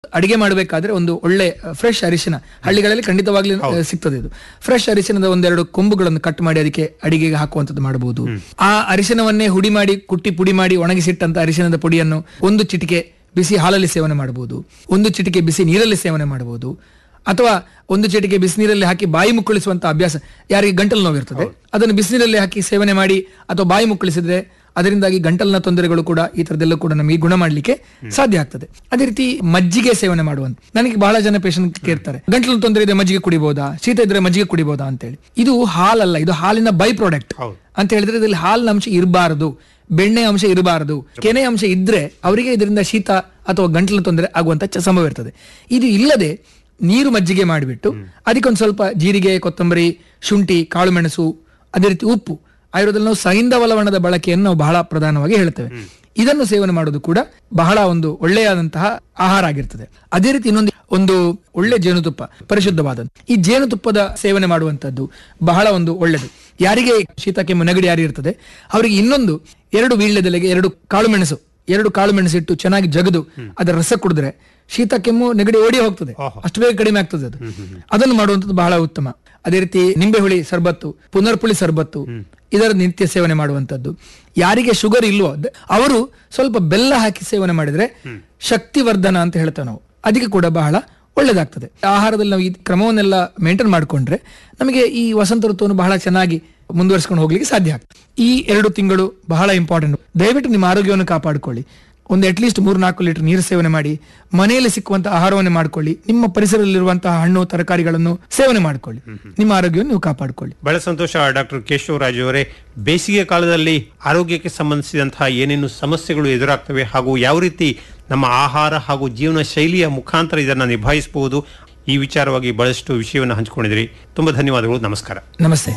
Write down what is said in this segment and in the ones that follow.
ಅಡಿಗೆ ಮಾಡಬೇಕಾದ್ರೆ ಒಂದು ಒಳ್ಳೆ ಫ್ರೆಶ್ ಅರಿಶಿನ ಹಳ್ಳಿಗಳಲ್ಲಿ ಖಂಡಿತವಾಗ್ಲೂ ಆ, ಸಿಗ್ತದೆ ಇದು ಫ್ರೆಶ್ ಅರಿಶಿನದ ಒಂದೆರಡು ಕೊಂಬುಗಳನ್ನು ಕಟ್ ಮಾಡಿ ಅದಕ್ಕೆ ಅಡಿಗೆಗೆ ಹಾಕುವಂತದ್ದು ಮಾಡಬಹುದು ಆ ಅರಿಶಿನವನ್ನೇ ಹುಡಿ ಮಾಡಿ ಕುಟ್ಟಿ ಪುಡಿ ಮಾಡಿ ಒಣಗಿಸಿಟ್ಟಂತ ಅರಿಶಿನದ ಪುಡಿಯನ್ನು ಒಂದು ಚಿಟಿಕೆ ಬಿಸಿ ಹಾಲಲ್ಲಿ ಸೇವನೆ ಮಾಡಬಹುದು ಒಂದು ಚಿಟಿಕೆ ಬಿಸಿ ನೀರಲ್ಲಿ ಸೇವನೆ ಮಾಡಬಹುದು ಅಥವಾ ಒಂದು ಚಿಟಿಕೆ ಬಿಸಿನೀರಲ್ಲಿ ಹಾಕಿ ಬಾಯಿ ಮುಕ್ಕಳಿಸುವಂತ ಅಭ್ಯಾಸ ಯಾರಿಗೆ ಗಂಟಲು ನೋವಿರ್ತದೆ ಅದನ್ನು ಬಿಸಿನೀರಲ್ಲಿ ಹಾಕಿ ಸೇವನೆ ಮಾಡಿ ಅಥವಾ ಬಾಯಿ ಮುಕ್ಕಳಿಸಿದ್ರೆ ಅದರಿಂದಾಗಿ ಗಂಟಲಿನ ತೊಂದರೆಗಳು ಕೂಡ ಈ ತರದೆಲ್ಲ ಕೂಡ ನಮಗೆ ಗುಣ ಮಾಡಲಿಕ್ಕೆ ಸಾಧ್ಯ ಆಗ್ತದೆ ಅದೇ ರೀತಿ ಮಜ್ಜಿಗೆ ಸೇವನೆ ಮಾಡುವಂತ ನನಗೆ ಬಹಳ ಜನ ಪೇಷಂಟ್ ಕೇಳ್ತಾರೆ ಗಂಟಲಿನ ತೊಂದರೆ ಇದೆ ಮಜ್ಜಿಗೆ ಕುಡಿಬಹುದಾ ಶೀತ ಇದ್ರೆ ಮಜ್ಜಿಗೆ ಕುಡಿಬಹುದಾ ಅಂತೇಳಿ ಇದು ಹಾಲಲ್ಲ ಇದು ಹಾಲಿನ ಬೈ ಪ್ರಾಡಕ್ಟ್ ಹೌದು. ಅಂತ ಹೇಳಿದ್ರೆ ಇದರಲ್ಲಿ ಹಾಲಿನ ಅಂಶ ಇರಬಾರದು ಬೆಣ್ಣೆ ಅಂಶ ಇರಬಾರದು ಕೆನೆ ಅಂಶ ಇದ್ರೆ ಅವರಿಗೆ ಇದರಿಂದ ಶೀತ ಅಥವಾ ಗಂಟಲಿನ ತೊಂದರೆ ಆಗುವಂತ ಚ- ಸಂಭವ ಇರ್ತದೆ ಇದು ಇಲ್ಲದೆ ನೀರು ಮಜ್ಜಿಗೆ ಮಾಡಿಬಿಟ್ಟು ಅದಕ್ಕೊಂದು ಸ್ವಲ್ಪ ಜೀರಿಗೆ ಕೊತ್ತಂಬರಿ ಶುಂಠಿ ಕಾಳುಮೆಣಸು ಅದೇ ರೀತಿ ಉಪ್ಪು ಆಯುರ್ವೇದದಲ್ಲಿ ನಾವು ಸೈಂಧವ ಲವಣದ ಬಳಕೆಯನ್ನು ನಾವು ಬಹಳ ಪ್ರಧಾನವಾಗಿ ಹೇಳ್ತೇವೆ ಇದನ್ನು ಸೇವನೆ ಮಾಡೋದು ಕೂಡ ಬಹಳ ಒಂದು ಒಳ್ಳೆಯಾದಂತಹ ಆಹಾರ ಆಗಿರ್ತದೆ ಅದೇ ರೀತಿ ಇನ್ನೊಂದು ಒಂದು ಒಳ್ಳೆ ಜೇನುತುಪ್ಪ ಪರಿಶುದ್ಧವಾದ ಈ ಜೇನುತುಪ್ಪದ ಸೇವನೆ ಮಾಡುವಂತದ್ದು ಬಹಳ ಒಂದು ಒಳ್ಳೆದು ಯಾರಿಗೆ ಶೀತ ಕೆಮ್ಮು ನೆಗಡಿ ಯಾರು ಇರ್ತದೆ ಅವರಿಗೆ ಇನ್ನೊಂದು ಎರಡು ವೀಳ್ಯದೆಲೆಗೆ ಎರಡು ಕಾಳುಮೆಣಸು ಎರಡು ಕಾಳು ಮೆಣಸಿಟ್ಟು ಚೆನ್ನಾಗಿ ಜಗದು ಅದರ ರಸ ಕುಡಿದ್ರೆ ಶೀತ ಕೆಮ್ಮು ನೆಗಡಿ ಓಡಿ ಹೋಗ್ತದೆ ಅಷ್ಟು ಬೇಗ ಕಡಿಮೆ ಆಗ್ತದೆ ಅದು ಅದನ್ನು ಮಾಡುವಂಥದ್ದು ಬಹಳ ಉತ್ತಮ ಅದೇ ರೀತಿ ನಿಂಬೆ ಹುಳಿ ಸರ್ಬತ್ತು ಪುನರ್ಪುಳಿ ಸರ್ಬತ್ತು ಇದರ ನಿತ್ಯ ಸೇವನೆ ಮಾಡುವಂತದ್ದು ಯಾರಿಗೆ ಶುಗರ್ ಇಲ್ವೋ ದ- ಅವರು ಸ್ವಲ್ಪ ಬೆಲ್ಲ ಹಾಕಿ ಸೇವನೆ ಮಾಡಿದ್ರೆ ಶಕ್ತಿವರ್ಧನ ಅಂತ ಹೇಳ್ತೇವೆ ನಾವು ಅದಕ್ಕೆ ಕೂಡ ಬಹಳ ಒಳ್ಳೇದಾಗ್ತದೆ ಆಹಾರದಲ್ಲಿ ನಾವು ಈ ಕ್ರಮವನ್ನೆಲ್ಲ ಮೇಂಟೈನ್ ಮಾಡಿಕೊಂಡ್ರೆ ನಮಗೆ ಈ ವಸಂತ ಋತುವನ್ನು ಬಹಳ ಚೆನ್ನಾಗಿ ಮುಂದುವರಿಸ್ಕೊಂಡು ಹೋಗ್ಲಿಕ್ಕೆ ಸಾಧ್ಯ ಆಗ್ತದೆ ಈ ಎರಡು ತಿಂಗಳು ಬಹಳ ಇಂಪಾರ್ಟೆಂಟ್ ದಯವಿಟ್ಟು ನಿಮ್ಮ ಆರೋಗ್ಯವನ್ನು ಕಾಪಾಡಿಕೊಳ್ಳಿ ಒಂದು ಅಟ್ಲೀಸ್ಟ್ ಮೂರ್ ನಾಲ್ಕು ಲೀಟರ್ ನೀರು ಸೇವನೆ ಮಾಡಿ ಮನೆಯಲ್ಲಿ ಸಿಕ್ಕುವಂತಹ ಆಹಾರವನ್ನು ಮಾಡ್ಕೊಳ್ಳಿ ನಿಮ್ಮ ಪರಿಸರದಲ್ಲಿರುವಂತಹ ಹಣ್ಣು ತರಕಾರಿಗಳನ್ನು ಸೇವನೆ ಮಾಡ್ಕೊಳ್ಳಿ ನಿಮ್ಮ ಆರೋಗ್ಯವನ್ನು ನೀವು ಕಾಪಾಡಿಕೊಳ್ಳಿ ಬಹಳ ಸಂತೋಷ ಡಾಕ್ಟರ್ ಕೇಶವರಾಜ್ ಅವರೇ ಬೇಸಿಗೆ ಕಾಲದಲ್ಲಿ ಆರೋಗ್ಯಕ್ಕೆ ಸಂಬಂಧಿಸಿದಂತಹ ಏನೇನು ಸಮಸ್ಯೆಗಳು ಎದುರಾಗ್ತವೆ ಹಾಗೂ ಯಾವ ರೀತಿ ನಮ್ಮ ಆಹಾರ ಹಾಗೂ ಜೀವನ ಶೈಲಿಯ ಮುಖಾಂತರ ಇದನ್ನು ನಿಭಾಯಿಸಬಹುದು ಈ ವಿಚಾರವಾಗಿ ಬಹಳಷ್ಟು ವಿಷಯವನ್ನು ಹಂಚಿಕೊಂಡಿದ್ರಿ ತುಂಬಾ ಧನ್ಯವಾದಗಳು ನಮಸ್ಕಾರ ನಮಸ್ತೆ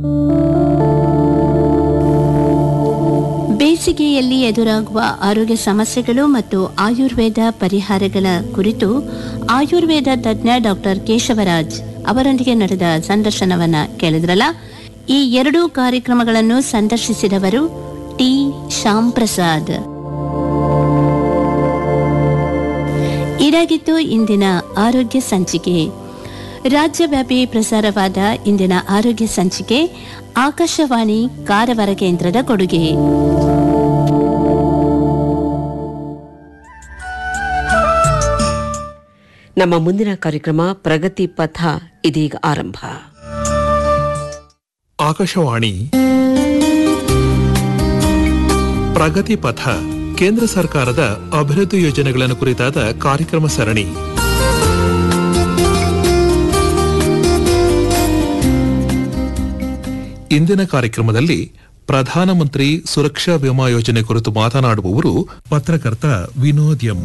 ಬೇಸಿಗೆಯಲ್ಲಿ ಎದುರಾಗುವ ಆರೋಗ್ಯ ಸಮಸ್ಯೆಗಳು ಮತ್ತು ಆಯುರ್ವೇದ ಪರಿಹಾರಗಳ ಕುರಿತು ಆಯುರ್ವೇದ ತಜ್ಞ ಡಾಕ್ಟರ್ ಕೇಶವರಾಜ್ ಅವರೊಂದಿಗೆ ನಡೆದ ಸಂದರ್ಶನವನ್ನ ಕೇಳಿದ್ರಲ್ಲ ಈ ಎರಡೂ ಕಾರ್ಯಕ್ರಮಗಳನ್ನು ಸಂದರ್ಶಿಸಿದವರು ಟಿ ಶ್ಯಾಮ್ ಪ್ರಸಾದ್ ಇದಾಗಿತ್ತು ಇಂದಿನ ಆರೋಗ್ಯ ಸಂಚಿಕೆ ರಾಜ್ಯವ್ಯಾಪಿ ಪ್ರಸಾರವಾದ ಇಂದಿನ ಆರೋಗ್ಯ ಸಂಚಿಕೆ ಆಕಾಶವಾಣಿ ಕಾರವಾರ ಕೇಂದ್ರದ ಕೊಡುಗೆ ನಮ್ಮ ಮುಂದಿನ ಕಾರ್ಯಕ್ರಮ ಪ್ರಗತಿ ಪಥ ಇದೀಗ ಆರಂಭ ಆಕಾಶವಾಣಿ ಪ್ರಗತಿ ಪಥ ಕೇಂದ್ರ ಸರ್ಕಾರದ ಅಭಿವೃದ್ಧಿ ಯೋಜನೆಗಳನ್ನು ಕುರಿತಾದ ಕಾರ್ಯಕ್ರಮ ಸರಣಿ ಇಂದಿನ ಕಾರ್ಯಕ್ರಮದಲ್ಲಿ ಪ್ರಧಾನಮಂತ್ರಿ ಸುರಕ್ಷಾ ವಿಮಾ ಯೋಜನೆ ಕುರಿತು ಮಾತನಾಡುವವರು ಪತ್ರಕರ್ತ ವಿನೋದ್ ಎಂ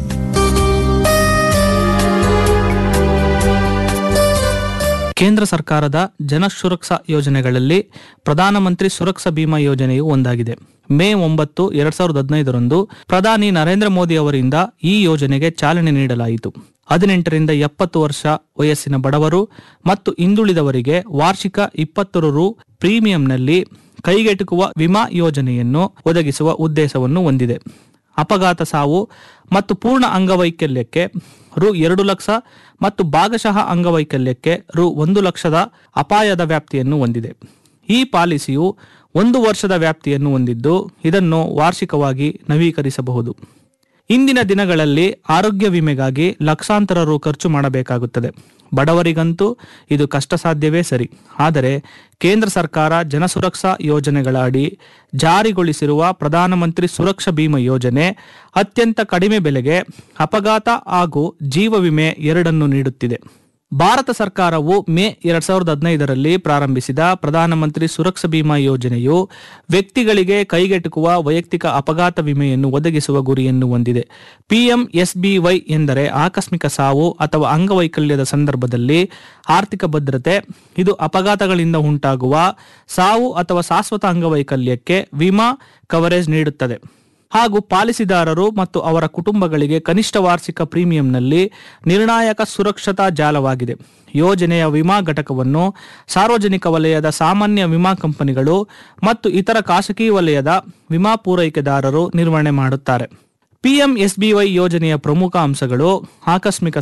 ಕೇಂದ್ರ ಸರ್ಕಾರದ ಜನ ಸುರಕ್ಷಾ ಯೋಜನೆಗಳಲ್ಲಿ ಪ್ರಧಾನಮಂತ್ರಿ ಸುರಕ್ಷಾ ಬಿಮಾ ಯೋಜನೆಯು ಒಂದಾಗಿದೆ ಮೇ ಒಂಬತ್ತು ಎರಡ್ ಸಾವಿರದ ಹದಿನೈದರಂದು ಪ್ರಧಾನಿ ನರೇಂದ್ರ ಮೋದಿ ಅವರಿಂದ ಈ ಯೋಜನೆಗೆ ಚಾಲನೆ ನೀಡಲಾಯಿತು ಹದಿನೆಂಟರಿಂದ ಎಪ್ಪತ್ತು ವರ್ಷ ವಯಸ್ಸಿನ ಬಡವರು ಮತ್ತು ಹಿಂದುಳಿದವರಿಗೆ ವಾರ್ಷಿಕ ಇಪ್ಪತ್ತು ರು ಪ್ರೀಮಿಯಂನಲ್ಲಿ ಕೈಗೆಟುಕುವ ವಿಮಾ ಯೋಜನೆಯನ್ನು ಒದಗಿಸುವ ಉದ್ದೇಶವನ್ನು ಹೊಂದಿದೆ ಅಪಘಾತ ಸಾವು ಮತ್ತು ಪೂರ್ಣ ಅಂಗವೈಕಲ್ಯಕ್ಕೆ ರು ಎರಡು ಲಕ್ಷ ಮತ್ತು ಭಾಗಶಃ ಅಂಗವೈಕಲ್ಯಕ್ಕೆ ರು ಒಂದು ಲಕ್ಷದ ಅಪಾಯದ ವ್ಯಾಪ್ತಿಯನ್ನು ಹೊಂದಿದೆ ಈ ಪಾಲಿಸಿಯು ಒಂದು ವರ್ಷದ ವ್ಯಾಪ್ತಿಯನ್ನು ಹೊಂದಿದ್ದು ಇದನ್ನು ವಾರ್ಷಿಕವಾಗಿ ನವೀಕರಿಸಬಹುದು ಇಂದಿನ ದಿನಗಳಲ್ಲಿ ಆರೋಗ್ಯ ವಿಮೆಗಾಗಿ ಲಕ್ಷಾಂತರ ರು ಖರ್ಚು ಮಾಡಬೇಕಾಗುತ್ತದೆ ಬಡವರಿಗಂತೂ ಇದು ಕಷ್ಟ ಸಾಧ್ಯವೇ ಸರಿ ಆದರೆ ಕೇಂದ್ರ ಸರ್ಕಾರ ಜನಸುರಕ್ಷಾ ಯೋಜನೆಗಳ ಅಡಿ ಜಾರಿಗೊಳಿಸಿರುವ ಪ್ರಧಾನಮಂತ್ರಿ ಸುರಕ್ಷಾ ಬಿಮಾ ಯೋಜನೆ ಅತ್ಯಂತ ಕಡಿಮೆ ಬೆಲೆಗೆ ಅಪಘಾತ ಹಾಗೂ ಜೀವ ವಿಮೆ ಎರಡನ್ನು ನೀಡುತ್ತಿದೆ ಭಾರತ ಸರ್ಕಾರವು ಮೇ ಎರಡ್ ಸಾವಿರದ ಹದಿನೈದರಲ್ಲಿ ಪ್ರಾರಂಭಿಸಿದ ಪ್ರಧಾನಮಂತ್ರಿ ಸುರಕ್ಷಾ ಬಿಮಾ ಯೋಜನೆಯು ವ್ಯಕ್ತಿಗಳಿಗೆ ಕೈಗೆಟುಕುವ ವೈಯಕ್ತಿಕ ಅಪಘಾತ ವಿಮೆಯನ್ನು ಒದಗಿಸುವ ಗುರಿಯನ್ನು ಹೊಂದಿದೆ ಪಿಎಂಎಸ್ಬಿವೈ ಎಂದರೆ ಆಕಸ್ಮಿಕ ಸಾವು ಅಥವಾ ಅಂಗವೈಕಲ್ಯದ ಸಂದರ್ಭದಲ್ಲಿ ಆರ್ಥಿಕ ಭದ್ರತೆ ಇದು ಅಪಘಾತಗಳಿಂದ ಉಂಟಾಗುವ ಸಾವು ಅಥವಾ ಶಾಶ್ವತ ಅಂಗವೈಕಲ್ಯಕ್ಕೆ ವಿಮಾ ಕವರೇಜ್ ನೀಡುತ್ತದೆ ಹಾಗೂ ಪಾಲಿಸಿದಾರರು ಮತ್ತು ಅವರ ಕುಟುಂಬಗಳಿಗೆ ಕನಿಷ್ಠ ವಾರ್ಷಿಕ ಪ್ರೀಮಿಯಂನಲ್ಲಿ ನಿರ್ಣಾಯಕ ಸುರಕ್ಷತಾ ಜಾಲವಾಗಿದೆ ಯೋಜನೆಯ ವಿಮಾ ಘಟಕವನ್ನು ಸಾರ್ವಜನಿಕ ವಲಯದ ಸಾಮಾನ್ಯ ವಿಮಾ ಕಂಪನಿಗಳು ಮತ್ತು ಇತರ ಖಾಸಗಿ ವಲಯದ ವಿಮಾ ಪೂರೈಕೆದಾರರು ನಿರ್ವಹಣೆ ಮಾಡುತ್ತಾರೆ ಪಿಎಂಎಸ್ಬಿವೈ ಯೋಜನೆಯ ಪ್ರಮುಖ ಅಂಶಗಳು ಆಕಸ್ಮಿಕ